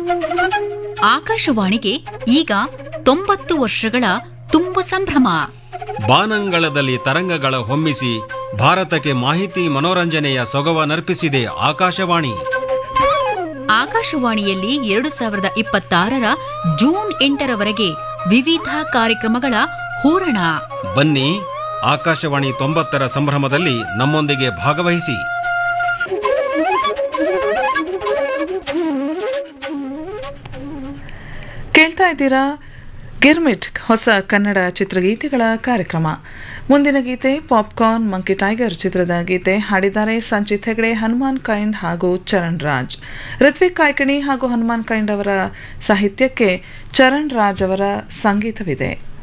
ಆಕಾಶವಾಣಿಗೆ ಈಗ ತೊಂಬತ್ತು ವರ್ಷಗಳ ತುಂಬ ಸಂಭ್ರಮ ಬಾನಂಗಳದಲ್ಲಿ ತರಂಗಗಳ ಹೊಮ್ಮಿಸಿ ಭಾರತಕ್ಕೆ ಮಾಹಿತಿ ಮನೋರಂಜನೆಯ ಸೊಗವನರ್ಪಿಸಿದೆ ಆಕಾಶವಾಣಿ ಆಕಾಶವಾಣಿಯಲ್ಲಿ ಎರಡು ಸಾವಿರದ ಇಪ್ಪತ್ತಾರರ ಜೂನ್ ಎಂಟರವರೆಗೆ ವಿವಿಧ ಕಾರ್ಯಕ್ರಮಗಳ ಹೂರಣ ಬನ್ನಿ ಆಕಾಶವಾಣಿ ತೊಂಬತ್ತರ ಸಂಭ್ರಮದಲ್ಲಿ ನಮ್ಮೊಂದಿಗೆ ಭಾಗವಹಿಸಿ ಕೇಳ್ತಾ ಇದ್ದೀರಾ ಗಿರ್ಮಿಟ್ ಹೊಸ ಕನ್ನಡ ಚಿತ್ರಗೀತೆಗಳ ಕಾರ್ಯಕ್ರಮ ಮುಂದಿನ ಗೀತೆ ಪಾಪ್ಕಾರ್ನ್ ಮಂಕಿ ಟೈಗರ್ ಚಿತ್ರದ ಗೀತೆ ಹಾಡಿದ್ದಾರೆ ಸಂಚಿತ್ ಹೆಗಡೆ ಹನುಮಾನ್ ಕೈಂಡ್ ಹಾಗೂ ಚರಣ್ ರಾಜ್ ಋತ್ವಿಕ್ ಕಾಯ್ಕಣಿ ಹಾಗೂ ಹನುಮಾನ್ ಕೈಂಡ್ ಅವರ ಸಾಹಿತ್ಯಕ್ಕೆ ಚರಣ್ ರಾಜ್ ಅವರ ಸಂಗೀತವಿದೆ